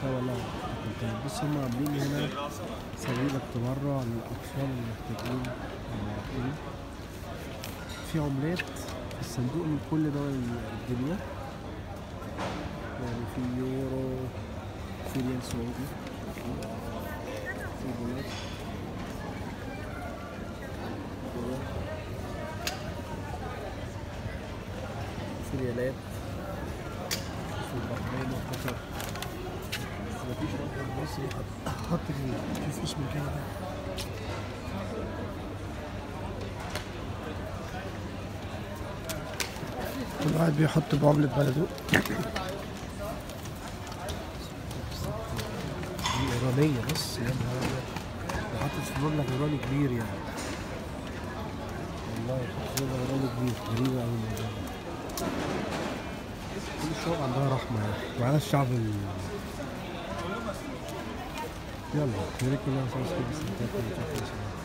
اكلتها ولا اكلتها بص هم عاملين هنا سبيلك تبرع للاطفال المحتاجين المعاقين في عملات في الصندوق من كل دول الدنيا يعني في يورو في ريال سعودي في دولار دولار. في ريالات في البحرين وقطر بس مفيش واحد مصري حط حط في مفيش مكان ده كل واحد بيحط بعملة بلده دي إيرانية بص يا نهار أبيض وحاطط في مبلغ إيراني كبير يعني والله حاطط في مبلغ إيراني كبير غريبة أوي الموضوع ده كل الشعوب عندها رحمة يعني وعلى الشعب ال... يلا يا ريت كلنا نسوي سكيب